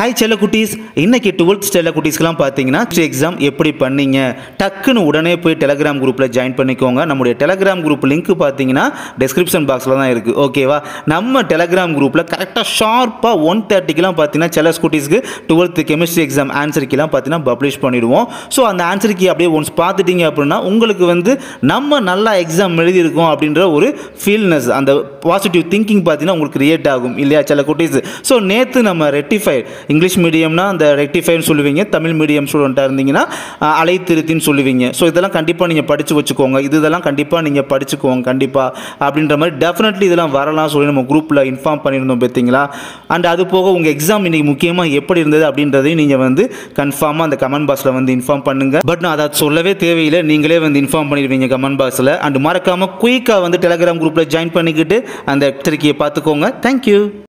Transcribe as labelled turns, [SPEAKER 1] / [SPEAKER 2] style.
[SPEAKER 1] hi செல்ல குட்டீஸ் இன்னைக்கு டுவெல்த் செல்ல குட்டீஸ்க்குலாம் பார்த்தீங்கன்னா எக்ஸாம் எப்படி பண்ணீங்க டக்குன்னு உடனே போய் டெலகிராம் குரூப்பில் ஜாயின் பண்ணிக்கோங்க நம்முடைய டெலகிராம் குரூப் லிங்க் பார்த்தீங்கன்னா டெஸ்கிரிப்ஷன் பாக்ஸில் தான் இருக்குது ஓகேவா நம்ம டெலகிராம் குரூப்பில் கரெக்டாக ஷார்ப்பாக ஒன் தேர்ட்டிக்கெலாம் பார்த்தீங்கன்னா செல்ல குட்டீஸ்க்கு டுவெல்த் கெமிஸ்ட்ரி எக்ஸாம் ஆன்சர் கீலாம் பார்த்தீங்கன்னா பப்ளிஷ் பண்ணிடுவோம் ஸோ அந்த ஆன்சர் கீ அப்படியே ஒன்ஸ் பார்த்துட்டீங்க அப்படின்னா உங்களுக்கு வந்து நம்ம நல்லா எக்ஸாம் எழுதியிருக்கோம் அப்படின்ற ஒரு ஃபீல்னஸ் அந்த பாசிட்டிவ் திங்கிங் பார்த்தீங்கன்னா உங்களுக்கு கிரியேட் ஆகும் இல்லையா சில குட்டீஸ் ஸோ நேற்று நம்ம ரெக்டிஃபை இங்கிலீஷ் மீடியம்னா அந்த ரெக்டிஃபைன்னு சொல்லுவீங்க தமிழ் மீடியம் ஸ்டூடெண்ட்டாக இருந்தீங்கன்னா அஹ், அலைத்திருத்தின்னு சொல்லுவீங்க ஸோ இதெல்லாம் கண்டிப்பாக நீங்கள் படித்து வச்சுக்கோங்க இது இதெல்லாம் கண்டிப்பாக நீங்கள் படிச்சுக்கோங்க கண்டிப்பாக அப்படின்ற மாதிரி டெஃபினெட்லி இதெல்லாம் வரலாம் சொல்லி நம்ம குரூப்பில் இன்ஃபார்ம் பண்ணியிருந்தோம் பார்த்தீங்களா அண்ட் அது போக உங்கள் எக்ஸாம் இன்னைக்கு முக்கியமாக எப்படி இருந்தது அப்படின்றதையும் நீங்கள் வந்து கன்ஃபார்மாக அந்த கமெண்ட் பாக்ஸில் வந்து இன்ஃபார்ம் பண்ணுங்கள் பட் நான் அதை சொல்லவே தேவையில்லை நீங்களே வந்து இன்ஃபார்ம் பண்ணிடுவீங்க கமெண்ட் பாக்ஸில் அண்ட் மறக்காமல் குயிக்காக வந்து டெலகிராம் குரூப்பில் ஜாயின் பண்ணிக்கிட்டு அந்த எச்சரிக்கையை பார்த்துக்கோங்க தேங்க்யூ